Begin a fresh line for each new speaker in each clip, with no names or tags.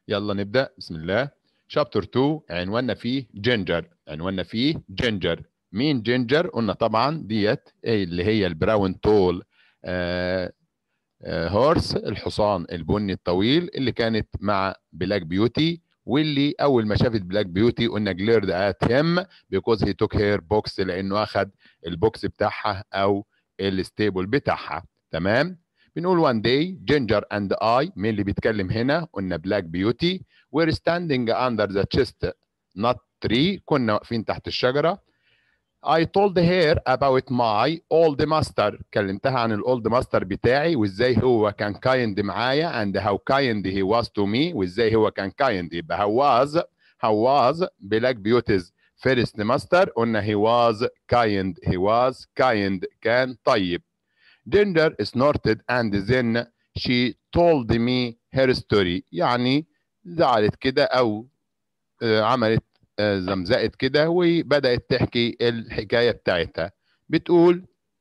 يلا نبدأ بسم الله شابتر 2 عنواننا فيه جينجر عنواننا فيه جينجر مين جينجر قلنا طبعا ديت إيه اللي هي البراون تول آه آه هورس الحصان البني الطويل اللي كانت مع بلاك بيوتي واللي اول ما شافت بلاك بيوتي قلنا جليرد ات هيم بيكوز هي توك هير بوكس لانه اخذ البوكس بتاعها او الستيبل بتاعها تمام بنقول one day Ginger and I مين اللي بيتكلم هنا قلنا Black Beauty we're standing under the chestnut tree كنا واقفين تحت الشجرة I told her about my old master كلمتها عن الاولد ماستر بتاعي وازاي هو كان kind معايا and how kind he was to me وازاي هو كان kind يبقى how was how was Black Beauty's first master قلنا he was kind he was kind كان طيب Ginger snorted and then she told me her story يعني زعلت كده او عملت زمزقت كده وبدأت تحكي الحكاية بتاعتها بتقول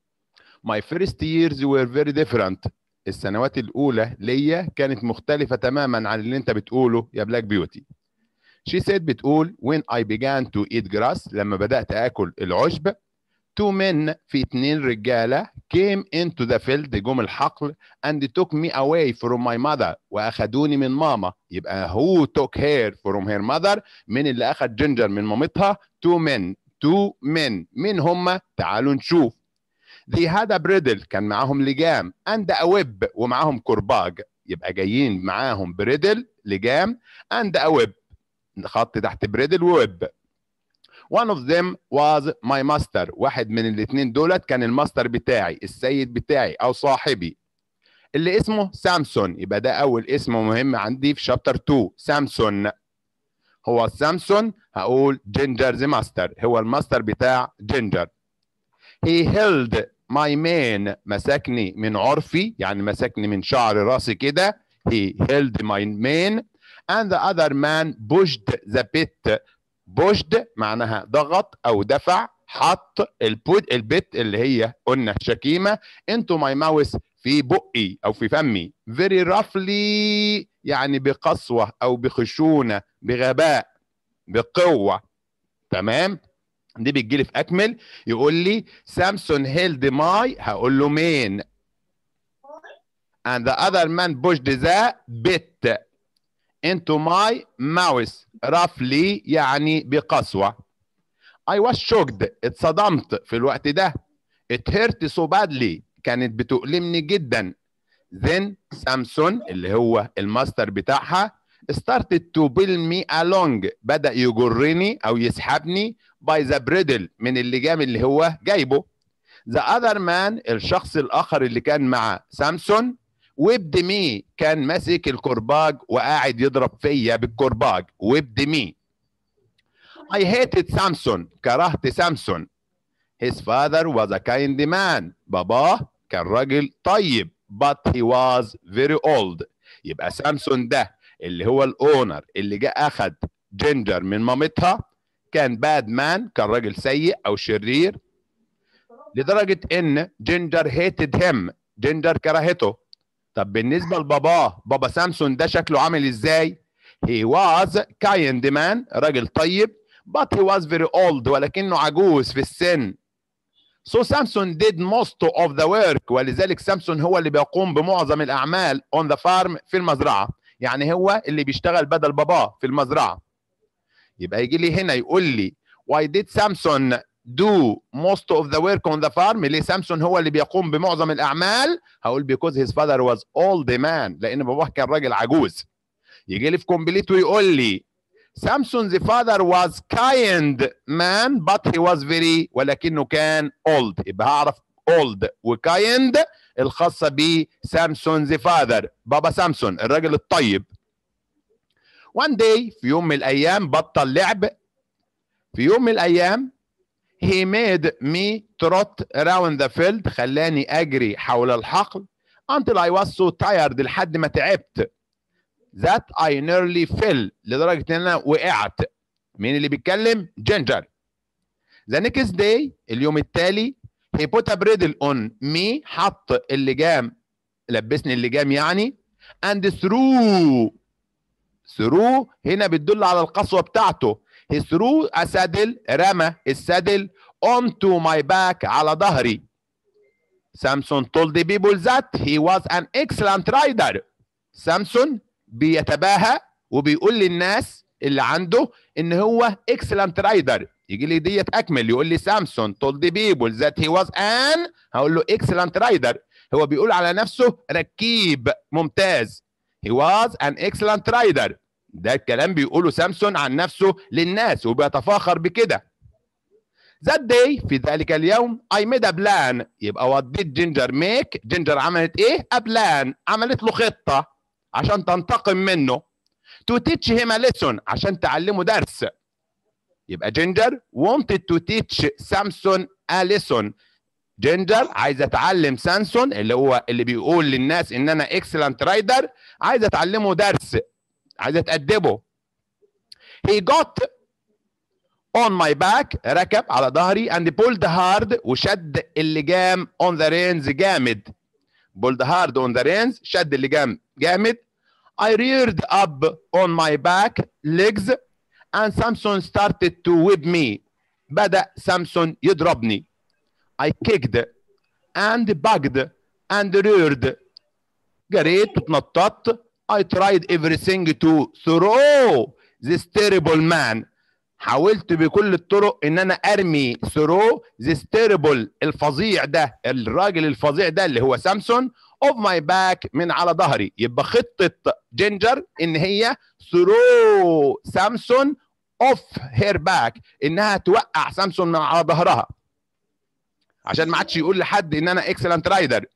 My first years were very different السنوات الأولى ليا كانت مختلفة تماما عن اللي أنت بتقوله يا بلاك بيوتي She said بتقول when I began to eat grass لما بدأت آكل العشب two men في اتنين رجالة came into the field جم الحقل and took me away from my mother وأخدوني من ماما يبقى who took her from her mother من اللي أخد جينجر من مامتها two men two men مين هم تعالوا نشوف they had a bridle كان معاهم لجام and a whip ومعاهم كرباج يبقى جايين معاهم بريدل لجام and a whip خط تحت بريدل وويب One of them was my master واحد من الاثنين دولت كان الماستر بتاعي السيد بتاعي او صاحبي اللي اسمه سامسون يبقى ده اول اسم مهم عندي في شابتر 2 سامسون هو سامسون هقول جينجرز ماستر هو الماستر بتاع جينجر he held my mane مسكني من عرفي يعني مسكني من شعر راسي كده he held my mane and the other man pushed the pit بوشد معناها ضغط او دفع حط البود البت اللي هي قلنا شكيمه انتو ماي ماوس في بقي او في فمي very roughly يعني بقسوه او بخشونه بغباء بقوه تمام دي بتجيلي في اكمل يقول لي سامسون هيلد ماي هقول له مين and the other man pushed the bit into my mouse roughly يعني بقسوة I was shocked اتصدمت في الوقت ده it hurt so badly كانت بتؤلمني جدا then سامسون اللي هو الماستر بتاعها started to pull me along بدأ يجرني أو يسحبني by the bridle من اللجام اللي هو جايبه the other man الشخص الآخر اللي كان مع سامسون ويبد مي كان ماسك الكرباج وقاعد يضرب فيا بالكرباج ويبد مي I hated سامسون كرهت سامسون His father was a kind man باباه كان راجل طيب but he was very old يبقى سامسون ده اللي هو الاونر اللي جاء اخد جينجر من مامتها كان باد مان كان راجل سيء او شرير لدرجة ان جينجر hated him جينجر كرهته طب بالنسبة لباباه بابا سامسون ده شكله عامل ازاي he was kind man راجل طيب but he was very old ولكنه عجوز في السن so سامسون did most of the work ولذلك سامسون هو اللي بيقوم بمعظم الأعمال on the farm في المزرعة يعني هو اللي بيشتغل بدل باباه في المزرعة يبقى يجي لي هنا يقول لي why did سامسون do most of the work on the farm ليه سامسون هو اللي بيقوم بمعظم الاعمال هقول because his father was old man لان باباه كان راجل عجوز يجي لي في كومبليت ويقول لي سامسون's father was kind man but he was very ولكنه كان old يبقى هعرف old وكايند الخاصة بسامسون's father بابا سامسون الراجل الطيب one day في يوم من الايام بطل لعب في يوم من الايام he made me trot around the field خلاني اجري حول الحقل until I was so tired لحد ما تعبت that I nearly fell لدرجة ان انا وقعت مين اللي بيتكلم جينجر the next day اليوم التالي he put a bridle on me حط اللجام لبسني اللجام يعني and threw threw هنا بتدل على القسوة بتاعته he threw a saddle رمى السادل onto my back على ظهري سامسون told the people that he was an excellent rider سامسون بيتباهى وبيقول للناس اللي عنده ان هو excellent rider يجي لي ديت اكمل يقول لي سامسون told the people that he was an هقول له excellent rider هو بيقول على نفسه ركيب ممتاز he was an excellent rider ده الكلام بيقوله سامسون عن نفسه للناس وبيتفاخر بكده That day في ذلك اليوم I made a plan يبقى what did Ginger make جينجر عملت ايه a plan عملت له خطة عشان تنتقم منه to teach him a lesson عشان تعلمه درس يبقى جينجر wanted to teach سامسون a lesson جينجر عايزه تعلم سامسون اللي هو اللي بيقول للناس ان انا اكسلنت رايدر عايزه تعلمه درس عايزه تأدبه he got on my back ركب على ظهري and pulled hard وشد اللجام on the reins جامد pulled hard on the reins شد اللجام جامد I reared up on my back legs and Samson started to whip me بدأ سامسون يضربني I kicked and bugged and reared جريت وتنططت I tried everything to throw this terrible man حاولت بكل الطرق ان انا ارمي ثرو this terrible الفظيع ده الراجل الفظيع ده اللي هو سامسون of my back من على ظهري يبقى خطة جينجر ان هي ثرو سامسون اوف هير باك انها توقع سامسون من على ظهرها عشان ما عادش يقول لحد ان انا اكسلنت رايدر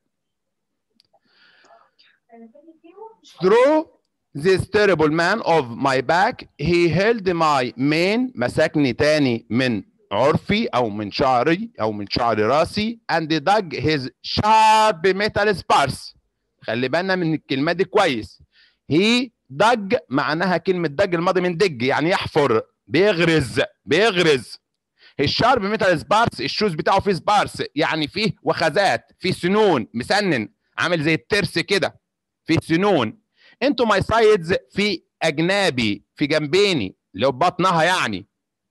through this terrible man of my back he held my mane مسكني تاني من عرفي او من شعري او من شعر راسي and dug his sharp metal spars خلي بالنا من الكلمه دي كويس he dug معناها كلمه دج الماضي من دج يعني يحفر بيغرز بيغرز الشارب ميتال سبارس الشوز بتاعه فيه سبارس يعني فيه وخزات فيه سنون مسنن عامل زي الترس كده فيه سنون انتو ماي سايدز في اجنابي في جنبيني اللي هو بطنها يعني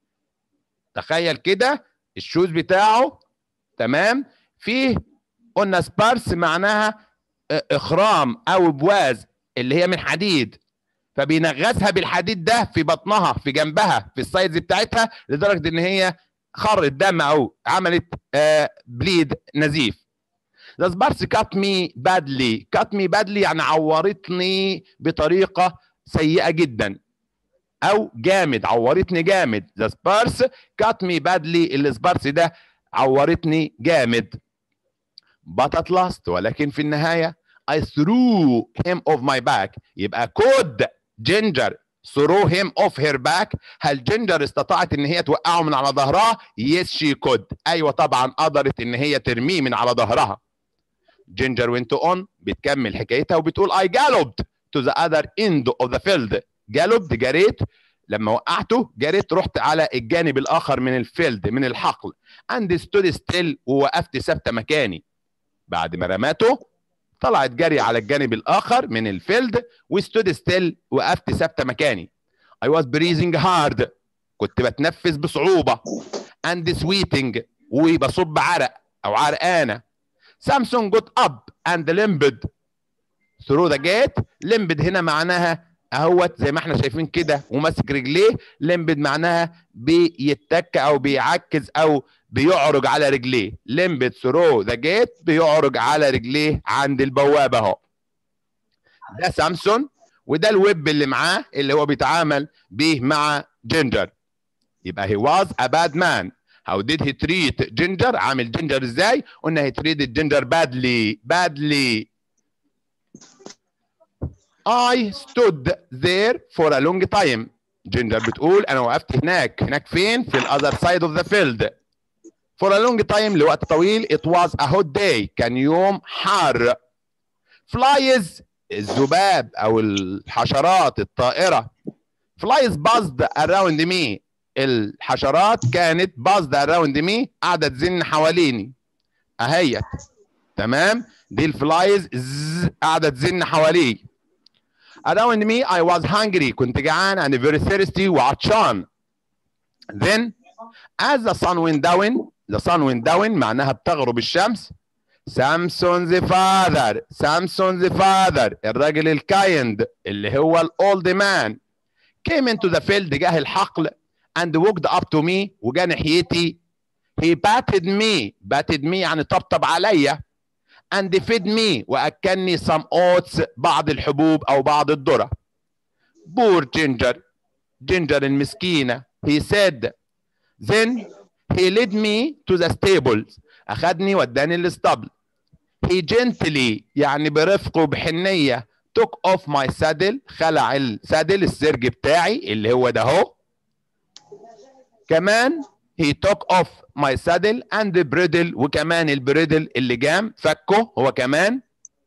تخيل كده الشوز بتاعه تمام فيه قلنا سبارس معناها اخرام او بواز اللي هي من حديد فبينغزها بالحديد ده في بطنها في جنبها في السايدز بتاعتها لدرجه ان هي خرت دم او عملت آه بليد نزيف The sparks cut me badly cut me badly يعني عورتني بطريقة سيئة جدا أو جامد عورتني جامد The sparks cut me badly السبارس ده عورتني جامد But at last ولكن في النهاية I threw him off my back يبقى could ginger throw him off her back هل جينجر استطاعت ان هي توقعه من على ظهرها yes she could ايوه طبعا قدرت ان هي ترميه من على ظهرها جينجر went on بتكمل حكايتها وبتقول I galloped to the other end of the field galloped جريت لما وقعته جريت رحت على الجانب الاخر من الفيلد من الحقل and stood still ووقفت ثابته مكاني بعد ما رماته طلعت جري على الجانب الاخر من الفيلد وستود ستيل وقفت ثابته مكاني I was breathing hard كنت بتنفس بصعوبه and sweating وبصب عرق او عرقانه سامسون جوت اب اند limped through the gate limped هنا معناها اهوت زي ما احنا شايفين كده وماسك رجليه limped معناها بيتك او بيعكز او بيعرج على رجليه limped through the gate بيعرج على رجليه عند البوابه اهو ده سامسون وده الويب اللي معاه اللي هو بيتعامل بيه مع جينجر يبقى he was a bad man how did he treat جينجر عامل جينجر ازاي قلنا he treated جينجر badly badly I stood there for a long time جينجر بتقول انا وقفت هناك هناك فين في الاذر سايد اوف ذا فيلد for a long time لوقت طويل it was a hot day كان يوم حار flies الذباب او الحشرات الطائره flies buzzed around me الحشرات كانت buzzed around me قاعده تزن حواليني اهيت تمام دي الفلايز قاعده تزن حواليه around me I was hungry كنت جعان and very thirsty وعطشان then as the sun went down the sun went down معناها بتغرب الشمس سامسونز فاذر سامسونز فاذر الراجل الكايند اللي هو الاولد مان came into the field جه الحقل and walked up to me وجا ناحيتي he patted me patted me يعني طبطب عليا and fed me واكلني some oats بعض الحبوب او بعض الذره poor ginger ginger المسكينه he said then he led me to the stables اخدني وداني الاسطبل he gently يعني برفق وبحنيه took off my saddle خلع السادل السرج بتاعي اللي هو ده اهو كمان he took off my saddle and the bridle وكمان البريدل اللي جام فكه هو كمان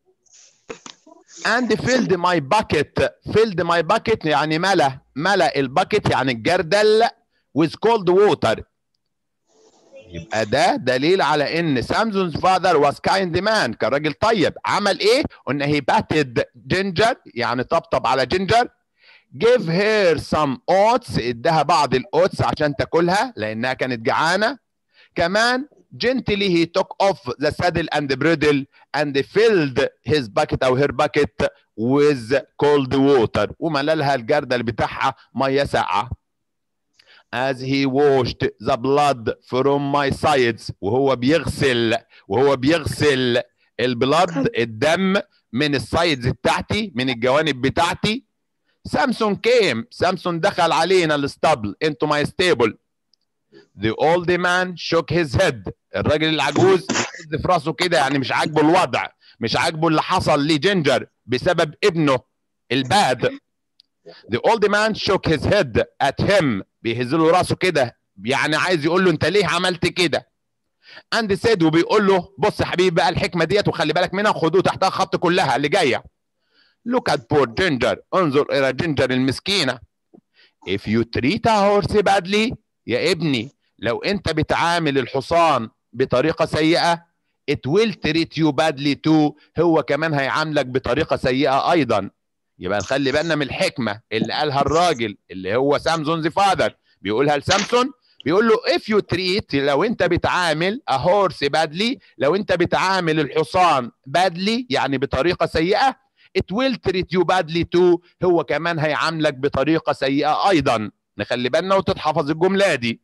and filled my bucket filled my bucket يعني ملا ملا الباكت يعني الجردل with cold water يبقى ده دليل على ان سامسونز فاذر واز كايند مان كان راجل طيب عمل ايه؟ قلنا هي باتد جينجر يعني طبطب على جينجر give her some oats اداها بعض الاوتس عشان تاكلها لانها كانت جعانه كمان gently he took off the saddle and the bridle and filled his bucket او her bucket with cold water وملالها الجردل بتاعها ميه ساقعه as he washed the blood from my sides وهو بيغسل وهو بيغسل البلد الدم من السايدز بتاعتي من الجوانب بتاعتي سامسون كيم سامسون دخل علينا الاسطبل into my stable the old man shook his head الراجل العجوز يهز في راسه كده يعني مش عاجبه الوضع مش عاجبه اللي حصل لجينجر بسبب ابنه الباد the old man shook his head at him بيهز له راسه كده يعني عايز يقول له انت ليه عملت كده اند سيد وبيقول له بص يا حبيبي بقى الحكمه ديت وخلي بالك منها خدوه تحتها خط كلها اللي جايه look at poor ginger انظر الى جينجر المسكينه if you treat a horse badly يا ابني لو انت بتعامل الحصان بطريقه سيئه it will treat you badly too هو كمان هيعاملك بطريقه سيئه ايضا يبقى نخلي بالنا من الحكمه اللي قالها الراجل اللي هو سامسونز فادر بيقولها لسامسون بيقول له if you treat لو انت بتعامل a horse badly لو انت بتعامل الحصان badly يعني بطريقه سيئه it will treat you badly too هو كمان هيعاملك بطريقه سيئه ايضا نخلي بالنا وتتحفظ الجمله دي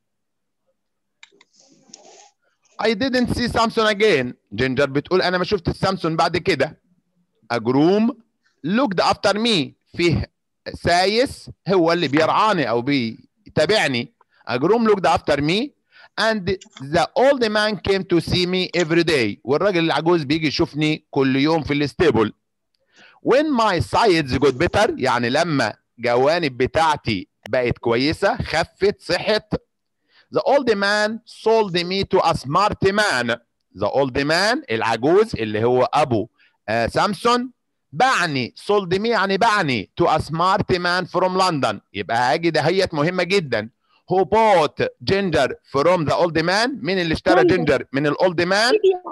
I didn't see Samson again جينجر بتقول انا ما شفت سامسون بعد كده a groom looked after me فيه سايس هو اللي بيرعاني او بيتابعني a groom looked after me and the old man came to see me every day والراجل العجوز بيجي يشوفني كل يوم في الاستيبل when my sides got better يعني لما جوانب بتاعتي بقت كويسة خفت صحت the old man sold me to a smart man the old man العجوز اللي هو ابو آه سامسون باعني sold me يعني باعني to a smart man from London يبقى هاجي دهيت مهمة جدا who bought ginger from the old man مين اللي اشترى جينجر من الاولد مان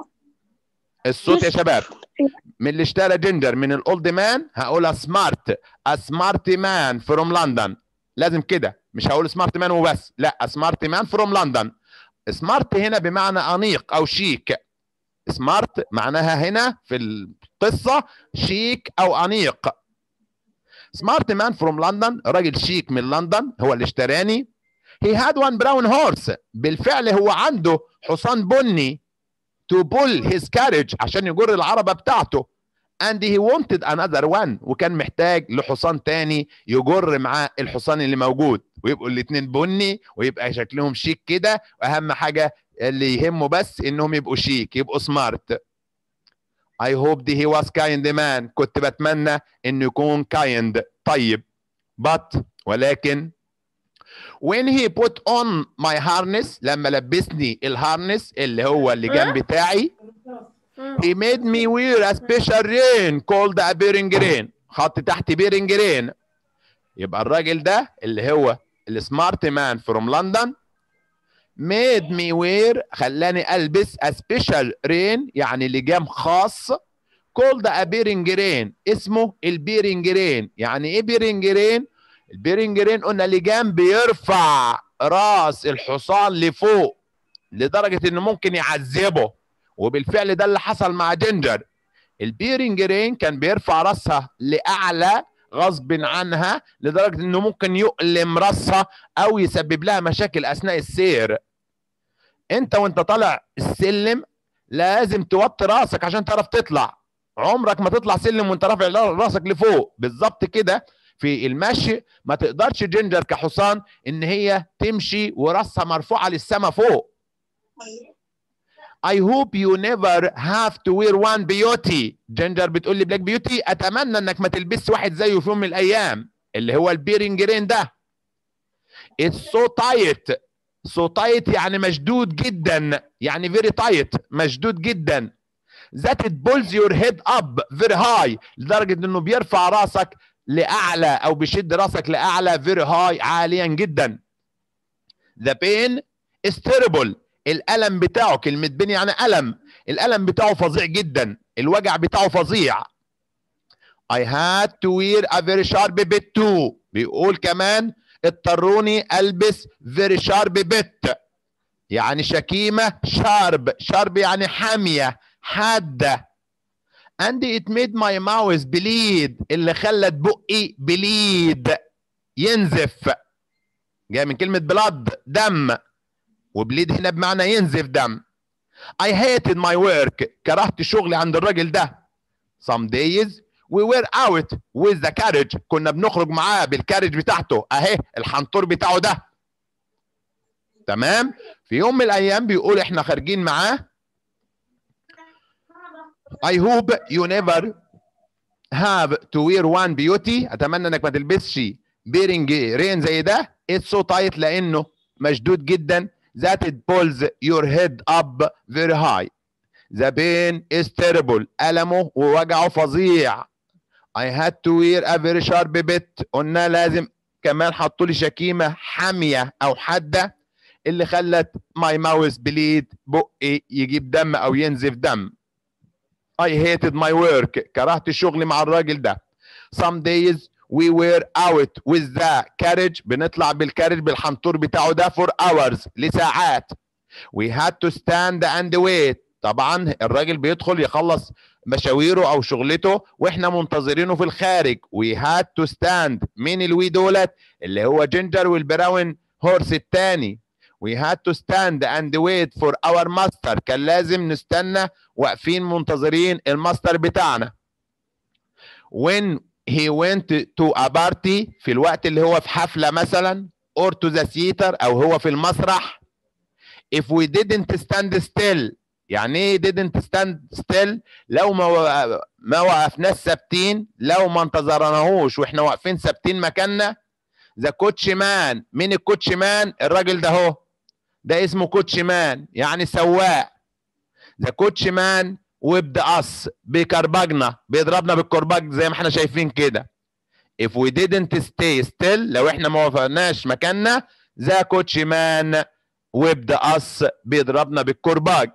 الصوت يا شباب من اللي اشترى جينجر من الاولد مان هقولها سمارت سمارت مان فروم لندن لازم كده مش هقول سمارت مان وبس لا سمارت مان فروم لندن سمارت هنا بمعنى انيق او شيك سمارت معناها هنا في القصه شيك او انيق سمارت مان فروم لندن راجل شيك من لندن هو اللي اشتراني he had one brown horse بالفعل هو عنده حصان بني to pull his carriage عشان يجر العربة بتاعته and he wanted another one وكان محتاج لحصان تاني يجر معاه الحصان اللي موجود ويبقوا الاتنين بني ويبقى شكلهم شيك كده واهم حاجة اللي يهمه بس انهم يبقوا شيك يبقوا سمارت I hoped he was kind man كنت بتمنى انه يكون kind طيب but ولكن when he put on my harness لما لبسني الهارنس اللي هو اللي جنب بتاعي he made me wear a special rain called a bearing rain خط تحت bearing rain يبقى الراجل ده اللي هو السمارت مان فروم لندن made me wear خلاني البس a special rain يعني لجام خاص called a bearing اسمه البيرنجرين يعني ايه بيرنجرين البيرنجرين قلنا لجان بيرفع راس الحصان لفوق لدرجه انه ممكن يعذبه وبالفعل ده اللي حصل مع جينجر البيرنجرين كان بيرفع راسها لاعلى غصب عنها لدرجه انه ممكن يؤلم راسها او يسبب لها مشاكل اثناء السير انت وانت طالع السلم لازم توطي راسك عشان تعرف تطلع عمرك ما تطلع سلم وانت رافع راسك لفوق بالظبط كده في المشي ما تقدرش جينجر كحصان ان هي تمشي وراسها مرفوعه للسما فوق I hope you never have to wear one beauty جينجر بتقول لي بلاك بيوتي اتمنى انك ما تلبسش واحد زيه في يوم من الايام اللي هو البيرنجرين ده It's so tight so tight يعني مشدود جدا يعني very tight مشدود جدا that it pulls your head up very high لدرجة انه بيرفع راسك لأعلى أو بيشد راسك لأعلى very high عاليا جدا the pain is terrible الألم بتاعه كلمة بين يعني ألم الألم بتاعه فظيع جدا الوجع بتاعه فظيع I had to wear a very sharp bit too بيقول كمان اضطروني البس very sharp bit يعني شكيمة شارب شارب يعني حامية حادة and it made my mouth bleed اللي خلت بقي بليد ينزف جاي من كلمة بلاد دم وبليد هنا بمعنى ينزف دم I hated my work كرهت شغلي عند الراجل ده some days we were out with the carriage كنا بنخرج معاه بالكارج بتاعته اهي الحنطور بتاعه ده تمام في يوم من الايام بيقول احنا خارجين معاه I hope you never have to wear one beauty اتمنى انك ما تلبسش بيرنج رين زي ده it's so tight لانه مشدود جدا that it pulls your head up very high the pain is terrible ألمه ووجعه فظيع I had to wear a very sharp bit قلنا لازم كمان حطوا لي شكيمة حامية أو حادة اللي خلت my mouth bleed بقي يجيب دم أو ينزف دم I hated my work كرهت الشغل مع الراجل ده some days we were out with the carriage بنطلع بالكارج بالحنطور بتاعه ده for hours لساعات we had to stand and wait طبعا الراجل بيدخل يخلص مشاويره او شغلته واحنا منتظرينه في الخارج we had to stand مين الوي دولت اللي هو جينجر والبراون هورس الثاني we had to stand and wait for our master كان لازم نستنى واقفين منتظرين الماستر بتاعنا when he went to a party في الوقت اللي هو في حفلة مثلا or to the theater أو هو في المسرح if we didn't stand still يعني ايه didn't stand still لو ما و... ما وقفناش ثابتين لو ما انتظرناهوش واحنا واقفين ثابتين مكاننا ذا كوتش مان مين الكوتش مان الراجل ده اهو ده اسمه كوتش مان يعني سواق ذا كوتش مان ويبدا اس بكربجنا بيضربنا بالكرباج زي ما احنا شايفين كده if we didn't stay still لو احنا ما وقفناش مكاننا ذا كوتش مان ويبدا اس بيضربنا بالكرباج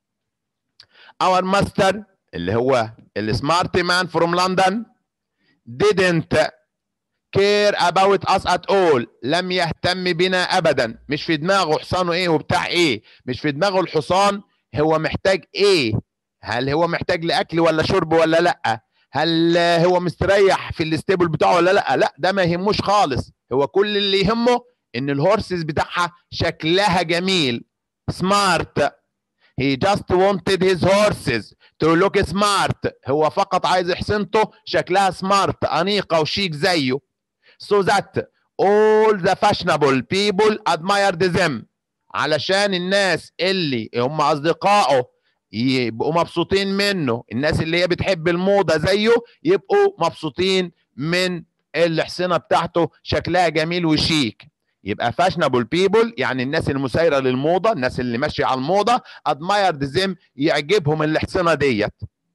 our master اللي هو السمارت مان فروم لندن didn't care about us at all لم يهتم بنا ابدا مش في دماغه حصانه ايه وبتاع ايه مش في دماغه الحصان هو محتاج ايه هل هو محتاج لاكل ولا شرب ولا لا هل هو مستريح في الاستيبل بتاعه ولا لا لا ده ما يهموش خالص هو كل اللي يهمه ان الهورسز بتاعها شكلها جميل سمارت he just wanted his horses to look smart هو فقط عايز حصنته شكلها سمارت انيقه وشيك زيه so that all the fashionable people admired them علشان الناس اللي هم اصدقائه يبقوا مبسوطين منه الناس اللي هي بتحب الموضه زيه يبقوا مبسوطين من الحصنه بتاعته شكلها جميل وشيك يبقى fashionable people يعني الناس المسيره للموضه الناس اللي ماشيه على الموضه admired them يعجبهم الحصنه ديت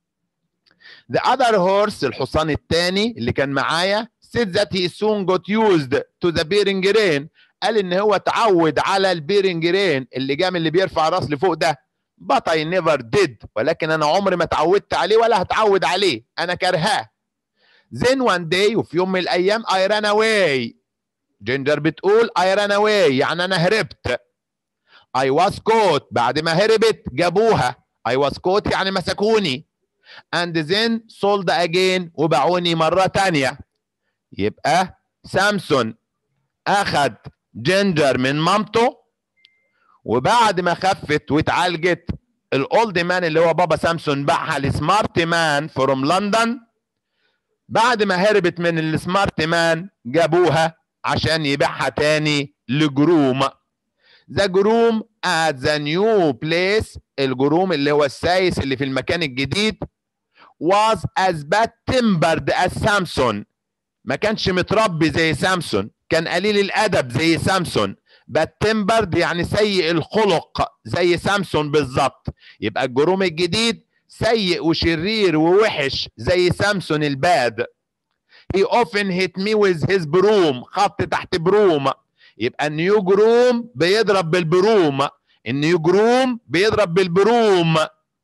the other horse الحصان الثاني اللي كان معايا said that he soon got used to the bearing rein قال ان هو اتعود على البيرنج رين اللي جام اللي بيرفع راس لفوق ده but I never did ولكن انا عمري ما اتعودت عليه ولا هتعود عليه انا كرهاه then one day وفي يوم من الايام I ran away جينجر بتقول I ran away يعني انا هربت I was caught بعد ما هربت جابوها I was caught يعني مسكوني and then sold again وباعوني مرة تانية يبقى سامسون أخد جينجر من مامته وبعد ما خفت واتعالجت الاولد مان اللي هو بابا سامسون باعها لسمارت مان فروم لندن بعد ما هربت من السمارت مان جابوها عشان يبيعها تاني لجروم ذا جروم at the new place الجروم اللي هو السايس اللي في المكان الجديد was as bad tempered as سامسون ما كانش متربي زي سامسون كان قليل الادب زي سامسون bad tempered يعني سيء الخلق زي سامسون بالظبط يبقى الجروم الجديد سيء وشرير ووحش زي سامسون الباد he often hit me with his broom خط تحت بروم يبقى النيو جروم بيضرب بالبروم النيو جروم بيضرب بالبروم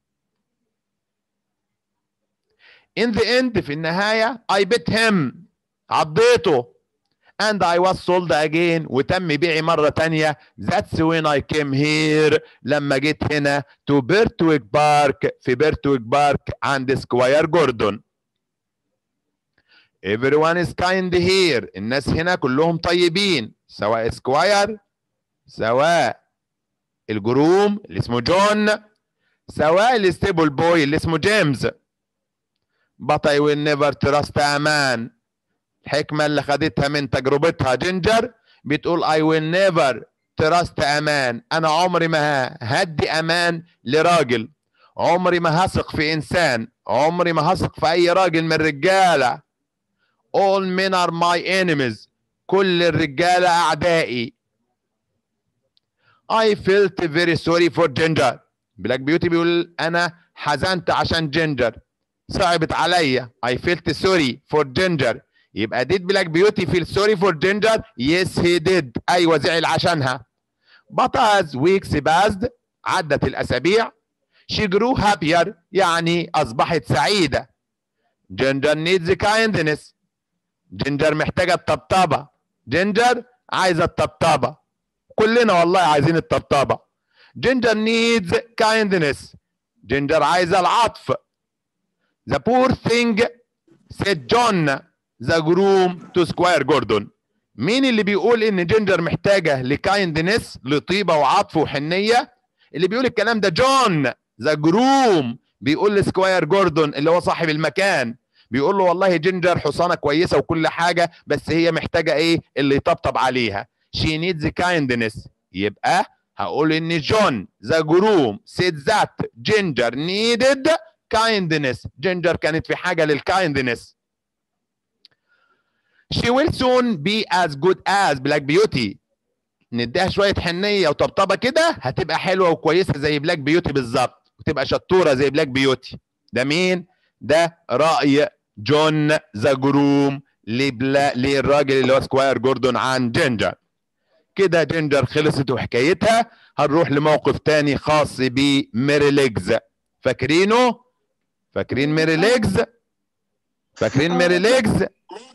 in the end في النهاية I bit him عضيته and I was sold again وتم بيعي مرة تانية that's when I came here لما جيت هنا to بيرتويك بارك في بيرتويك بارك عند سكواير جوردون everyone is kind here الناس هنا كلهم طيبين سواء سكواير سواء الجروم اللي اسمه جون سواء الستيبل بوي اللي اسمه جيمس but I will never trust a man الحكمة اللي خدتها من تجربتها جينجر بتقول I will never trust a man أنا عمري ما هدي أمان لراجل عمري ما هثق في إنسان عمري ما هثق في أي راجل من الرجالة all men are my enemies كل الرجالة أعدائي I felt very sorry for Ginger بلاك بيوتي بيقول أنا حزنت عشان جينجر صعبت عليا I felt sorry for Ginger يبقى did بلاك بيوتي feel sorry for Ginger yes he did أيوة زعل عشانها but as weeks passed عدت الأسابيع she grew happier يعني أصبحت سعيدة Ginger needs kindness جينجر محتاجة الطبطبة جينجر عايزة الطبطبة كلنا والله عايزين الطبطبة جينجر needs kindness جينجر عايزة العطف The poor thing said John the groom to Squire Gordon مين اللي بيقول ان جينجر محتاجة لكايندنس لطيبة وعطف وحنية اللي بيقول الكلام ده جون ذا جروم بيقول لسكواير جوردون اللي هو صاحب المكان بيقول له والله جينجر حصانه كويسه وكل حاجه بس هي محتاجه ايه اللي يطبطب عليها she needs kindness يبقى هقول ان جون ذا جروم said that جينجر needed kindness جينجر كانت في حاجه للكايندنس she will soon be as good as black beauty نديها شويه حنيه وطبطبه كده هتبقى حلوه وكويسه زي بلاك بيوتي بالظبط وتبقى شطوره زي بلاك بيوتي ده مين ده راي جون ذا جروم لبلا للراجل اللي هو سكواير جوردون عن جينجر كده جينجر خلصت وحكايتها هنروح لموقف تاني خاص بميري ليجز فاكرينه فاكرين ميري ليجز فاكرين ميري ليجز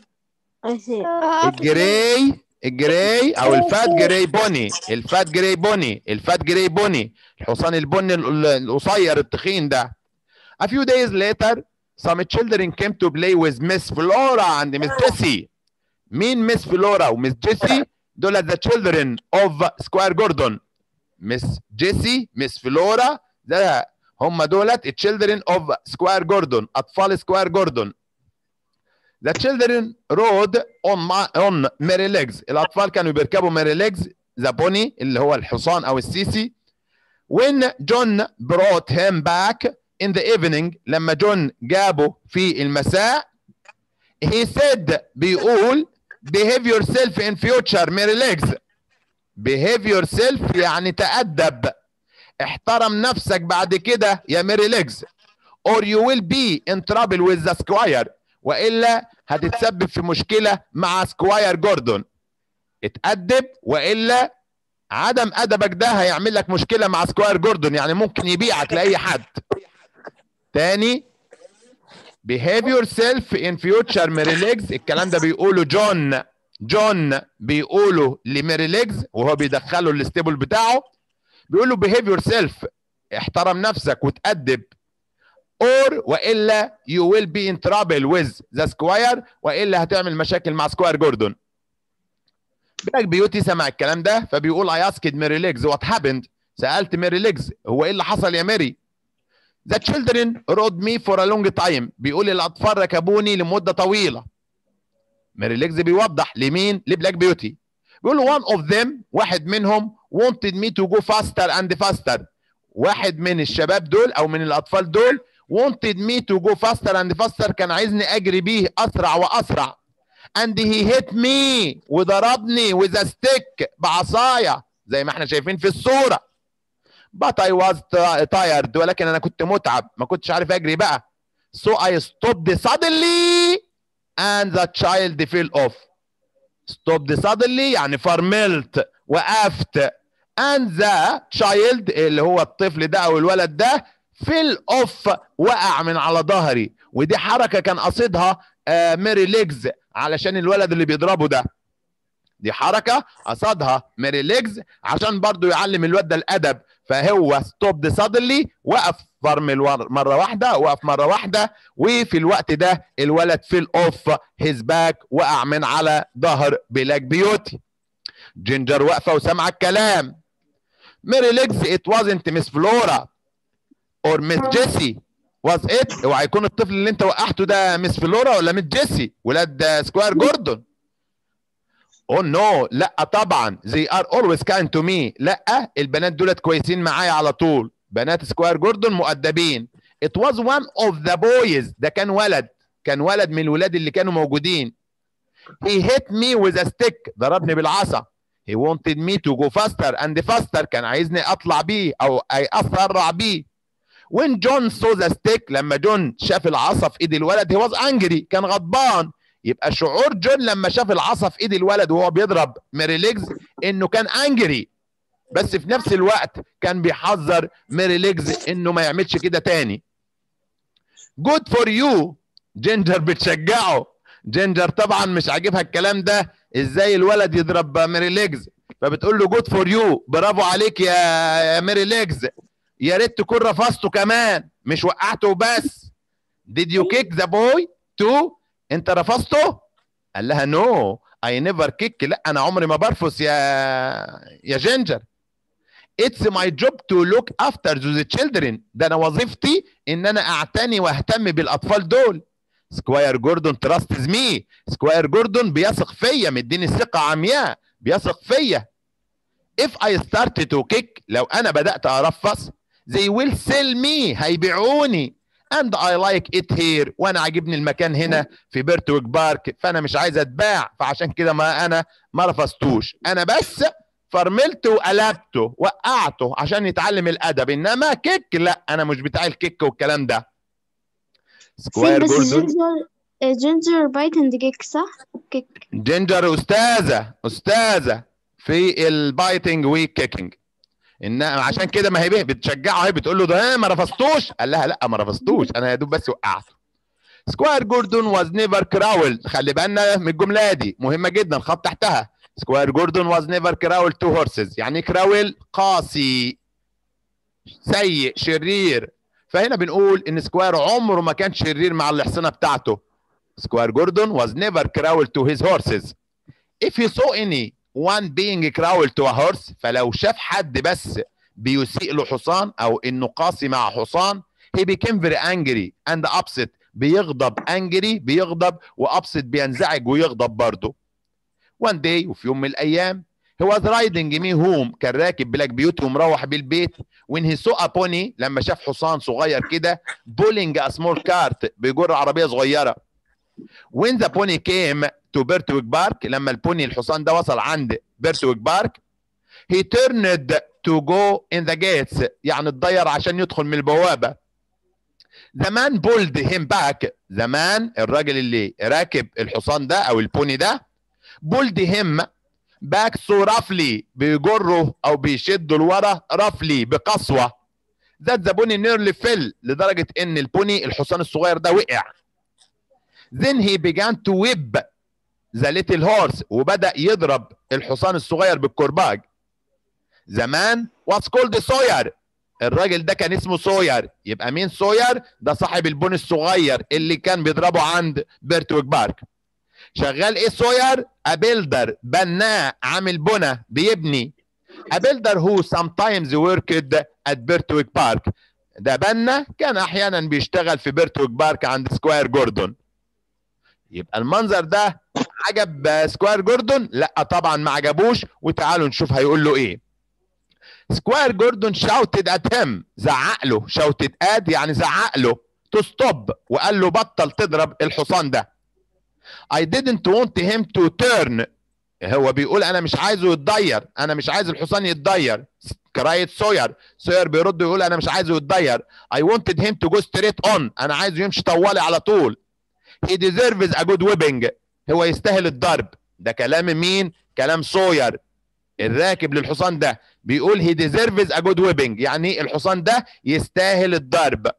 الجراي الجراي او الفات جراي بوني الفات جراي بوني الفات جراي بوني الحصان البني القصير التخين ده A few days later some children came to play with Miss Flora and Miss Jessie مين ميس فلورا وميس جيسي دول the children of Squire Gordon ميس جيسي ميس فلورا ده هم دولت children of Squire Gordon اطفال سكوير جوردون The children rode on my, on Mary Legs الاطفال كانوا بيركبوا ماري ليجز ذا بوني اللي هو الحصان او السيسي when John brought him back in the evening لما جون جابه في المساء he said بيقول behave yourself in future Mary Legs behave yourself يعني تأدب احترم نفسك بعد كده يا ميري ليجز or you will be in trouble with the squire والا هتتسبب في مشكله مع سكواير جوردون اتأدب والا عدم ادبك ده هيعمل لك مشكله مع سكواير جوردون يعني ممكن يبيعك لاي حد تاني behave yourself in future ميري ليجز الكلام ده بيقوله جون جون بيقوله لميري ليجز وهو بيدخله الاستيبل بتاعه بيقول له behave yourself احترم نفسك وتأدب or والا you will be in trouble with the squire والا هتعمل مشاكل مع سكواير جوردون بلاك بيوتي سمع الكلام ده فبيقول I asked ميري ليجز what happened سألت ميري ليجز هو ايه اللي حصل يا ميري The children rode me for a long time بيقول الأطفال ركبوني لمدة طويلة ميري ليجز بيوضح لمين لبلاك بيوتي بيقول له one of them واحد منهم wanted me to go faster and faster واحد من الشباب دول أو من الأطفال دول wanted me to go faster and faster كان عايزني أجري بيه أسرع وأسرع and he hit me وضربني with a stick بعصاية زي ما احنا شايفين في الصورة but I was tired ولكن انا كنت متعب ما كنتش عارف اجري بقى so I stopped suddenly and the child fell off stopped suddenly يعني فرملت وقفت and the child اللي هو الطفل ده او الولد ده fell off وقع من على ظهري ودي حركة كان قصدها آه ميري ليجز علشان الولد اللي بيضربه ده دي حركة قصدها ميري ليجز عشان برضو يعلم الواد ده الأدب فهو ستوب سادنلي وقف فرمل مره واحده وقف مره واحده وفي الوقت ده الولد فيل اوف هيز باك وقع من على ظهر بلاك بيوتي جينجر واقفه وسامعه الكلام ميري ليجز ات وازنت مس فلورا اور مس جيسي واز ات اوعى يكون الطفل اللي انت وقعته ده مس فلورا ولا مس جيسي ولاد سكوير جوردون اوه نو لا طبعا they are always kind to me لا البنات دولت كويسين معايا على طول بنات سكوير جوردون مؤدبين it was one of the boys ده كان ولد كان ولد من الولاد اللي كانوا موجودين he hit me with a stick ضربني بالعصا he wanted me to go faster and faster كان عايزني اطلع بيه او اسرع بيه when John saw the stick لما جون شاف العصا في ايد الولد he was angry كان غضبان يبقى شعور جون لما شاف العصا في ايد الولد وهو بيضرب ميري ليجز انه كان انجري بس في نفس الوقت كان بيحذر ميري ليجز انه ما يعملش كده تاني جود فور يو جينجر بتشجعه جينجر طبعا مش عاجبها الكلام ده ازاي الولد يضرب ميري ليجز فبتقول له جود فور يو برافو عليك يا يا ميري ليجز يا ريت تكون رفضته كمان مش وقعته بس did you kick the boy too انت رفضته قال لها نو اي نيفر كيك لا انا عمري ما برفض يا يا جينجر اتس ماي جوب تو لوك افتر ذا تشيلدرن ده انا وظيفتي ان انا اعتني واهتم بالاطفال دول سكواير جوردون تراستز مي سكواير جوردون بيثق فيا مديني ثقه عمياء بيثق فيا if I started to kick لو انا بدات ارفص they will sell me هيبيعوني and I like it here وانا عاجبني المكان هنا في بيرتويك بارك فانا مش عايز اتباع فعشان كده ما انا ما رفضتوش انا بس فرملته وقلبته وقعته عشان يتعلم الادب انما كيك لا انا مش بتاع الكيك والكلام ده
سكواير بس جينجر جينجر بايت اند كيك صح؟ كيك
جينجر استاذه استاذه في البايتنج والكيكنج ان عشان كده ما هي بتشجعه هي بتقول له ده ما رفضتوش قال لها لا ما رفضتوش انا يا دوب بس وقعته سكوير جوردون واز نيفر كراول خلي بالنا من الجمله دي مهمه جدا خط تحتها سكوير جوردون واز نيفر كراول تو هورسز يعني كراول قاسي سيء شرير فهنا بنقول ان سكوير عمره ما كان شرير مع الحصنه بتاعته سكوير جوردون was never cruel to his horses if he saw any one being cruel to a horse فلو شاف حد بس بيسيء له حصان او انه قاسي مع حصان he became very angry and upset بيغضب angry بيغضب وابسط بينزعج ويغضب برضه one day وفي يوم من الايام he was riding me home كان راكب بلاك بيوتي ومروح بيه البيت when he saw a pony لما شاف حصان صغير كده pulling a small cart بيجر عربيه صغيره when the pony came to بيرتويك بارك لما البوني الحصان ده وصل عند بيرتويك بارك he turned to go in the gates يعني اتضير عشان يدخل من البوابة the man pulled him back the man الراجل اللي راكب الحصان ده او البوني ده pulled him باك سو رفلي بيجره او بيشده لورا رفلي بقسوه ذات ذا بوني نيرلي فيل لدرجه ان البوني الحصان الصغير ده وقع then he began to whip the little horse وبدا يضرب الحصان الصغير بالكرباج زمان was called سوير الراجل ده كان اسمه سوير يبقى مين سوير ده صاحب البوني الصغير اللي كان بيضربه عند بيرتويك بارك شغال ايه سوير ابيلدر بناء عامل بنا بيبني ابيلدر هو sometimes worked at بيرتويك بارك ده بنا كان احيانا بيشتغل في بيرتويك بارك عند سكوير جوردون يبقى المنظر ده عجب سكوير جوردون لا طبعا ما عجبوش وتعالوا نشوف هيقول له ايه سكوير جوردون شاوتد ات هيم زعق له شاوتد اد يعني زعق له تو ستوب وقال له بطل تضرب الحصان ده I didn't want him to turn هو بيقول انا مش عايزه يتضير انا مش عايز الحصان يتضير كراية سوير سوير بيرد يقول انا مش عايزه يتضير I wanted him to go straight on انا عايزه يمشي طوالي على طول he deserves a good whipping هو يستاهل الضرب ده كلام مين كلام سوير الراكب للحصان ده بيقول he deserves a good whipping يعني الحصان ده يستاهل الضرب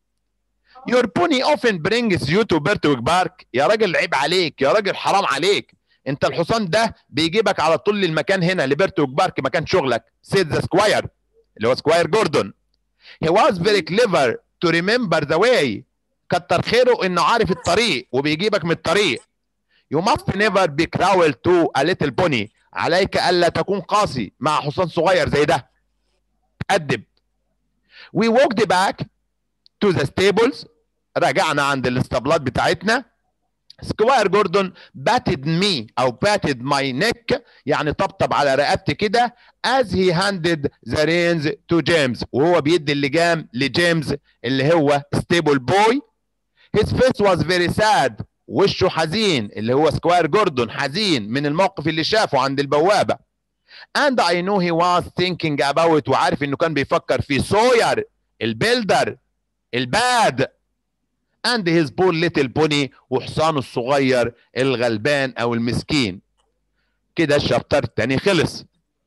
Your pony often brings you to Bertwick Park يا راجل عيب عليك يا راجل حرام عليك انت الحصان ده بيجيبك على طول للمكان هنا لبرتوك بارك مكان شغلك سيد ذا سكواير اللي هو سكواير جوردون he was very clever to remember the way كتر خيره انه عارف الطريق وبيجيبك من الطريق you must never be cruel to a little pony عليك الا تكون قاسي مع حصان صغير زي ده تأدب we walked back to the stables رجعنا عند الاسطبلات بتاعتنا سكواير جوردون باتد مي او باتد ماي نيك يعني طبطب على رقبتي كده as he handed the reins to جيمس وهو بيدي اللجام لجيمس اللي هو ستيبل بوي his face was very sad وشه حزين اللي هو سكواير جوردون حزين من الموقف اللي شافه عند البوابة and I know he was thinking about وعارف انه كان بيفكر في سوير البيلدر الباد and his poor little pony وحصانه الصغير الغلبان او المسكين كده الشابتر التاني خلص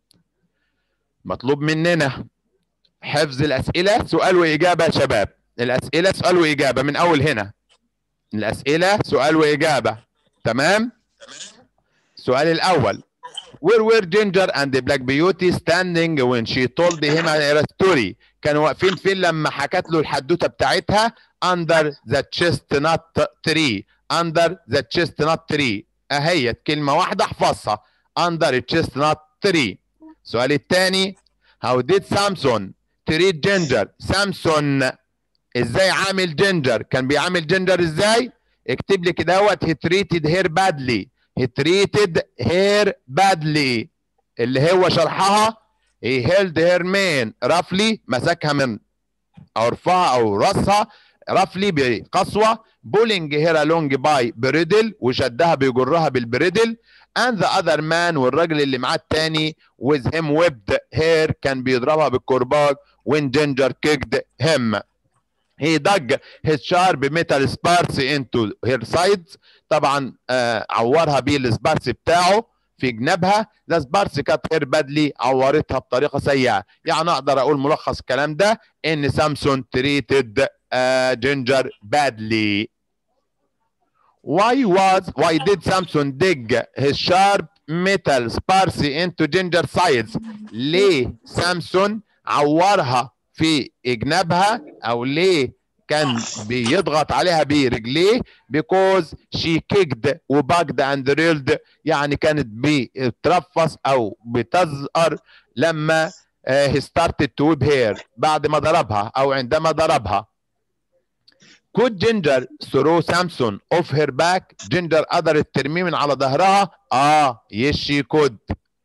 مطلوب مننا حفظ الاسئله سؤال واجابه يا شباب الاسئله سؤال واجابه من اول هنا الاسئله سؤال واجابه تمام السؤال الاول Where were Ginger and the Black Beauty standing when she told him a story كانوا واقفين فين لما حكت له الحدوته بتاعتها under the chestnut tree under the chestnut tree اهيت كلمه واحده احفظها under the chestnut tree السؤال الثاني how did Samson treat Ginger سامسون ازاي عامل جينجر كان بيعامل جينجر ازاي اكتب لي كده اهوت he treated her badly he treated her badly اللي هو شرحها he held her mane roughly مسكها من عرفها او راسها رفلي بقسوة بولينج هير along باي بريدل وشدها بيجرها بالبريدل and the other man والراجل اللي معاه التاني with him whipped hair كان بيضربها بالكرباج when Ginger kicked him he dug his sharp metal spars into her sides طبعا آه عورها بيه السبارس بتاعه في جنابها ذا سبارس كانت هير بادلي عورتها بطريقه سيئه يعني اقدر اقول ملخص الكلام ده ان سامسون تريتد جينجر badly why was why did Samson dig his sharp metal spars into ginger sides ليه سامسون عورها في جنابها او ليه كان بيضغط عليها برجليه because she kicked وباجد and reeled يعني كانت بترفص او بتزقر لما uh, he started to whip her بعد ما ضربها او عندما ضربها could Ginger throw Samson off her back Ginger قدرت ترميه من على ظهرها اه yes she could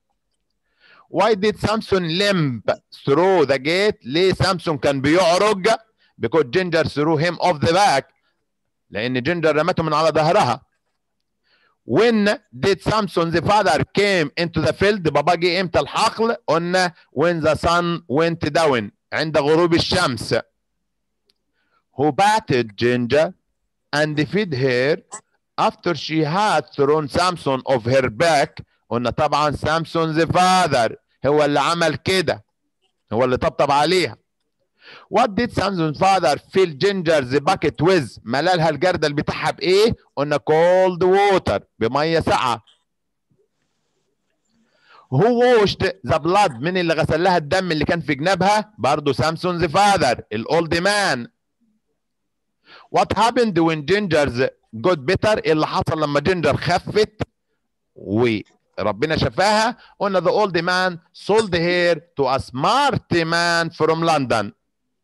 why did Samson limp through the gate ليه سامسون كان بيعرج because Ginger threw him off the back لان جينجر رمته من على ظهرها when did Samson the father came into the field بابا جه امتى الحقل قلنا when the sun went down عند غروب الشمس who batted Ginger and fed her after she had thrown Samson off her back قلنا طبعا سامسونز فاذر هو اللي عمل كده هو اللي طبطب عليها What did Samson's father fill Ginger's bucket with؟ ملالها الجردل بتاعها بإيه؟ قلنا cold water بمية ساقعة. Who washed the blood؟ مين اللي غسل لها الدم اللي كان في جنابها؟ برضه سامسونز father الأولد مان. What happened when Ginger's got better؟ إيه اللي حصل لما جينجر خفت وربنا شفاها؟ قلنا the old man sold her to a smart man from London.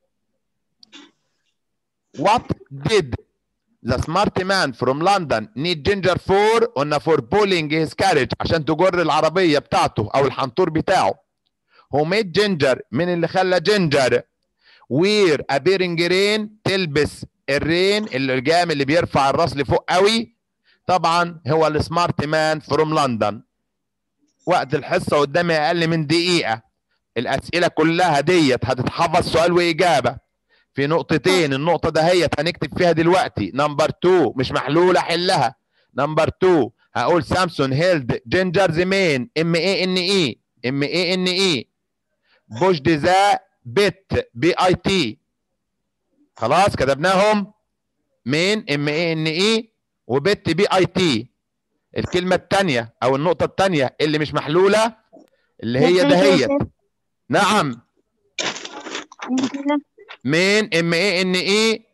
What did the smart man from London need Ginger for? قلنا for pulling his carriage عشان تجر العربية بتاعته أو الحنطور بتاعه. Who made Ginger؟ من اللي خلى جينجر wear a bearing rain تلبس الرين الجام اللي بيرفع الراس لفوق قوي طبعا هو السمارت مان فروم لندن وقت الحصه قدامي اقل من دقيقه الاسئله كلها ديت هتتحفظ سؤال واجابه في نقطتين النقطه دهيت هنكتب فيها دلوقتي نمبر 2 مش محلوله حلها نمبر 2 هقول سامسون هيلد جينجرز مين ام اي ان اي ام اي ان اي بوش دي ذا بت بي اي تي خلاص كتبناهم مين ام اي ان اي وبت بي اي تي الكلمه الثانيه او النقطه الثانيه اللي مش محلوله اللي هي دهيت نعم مين ام اي ان اي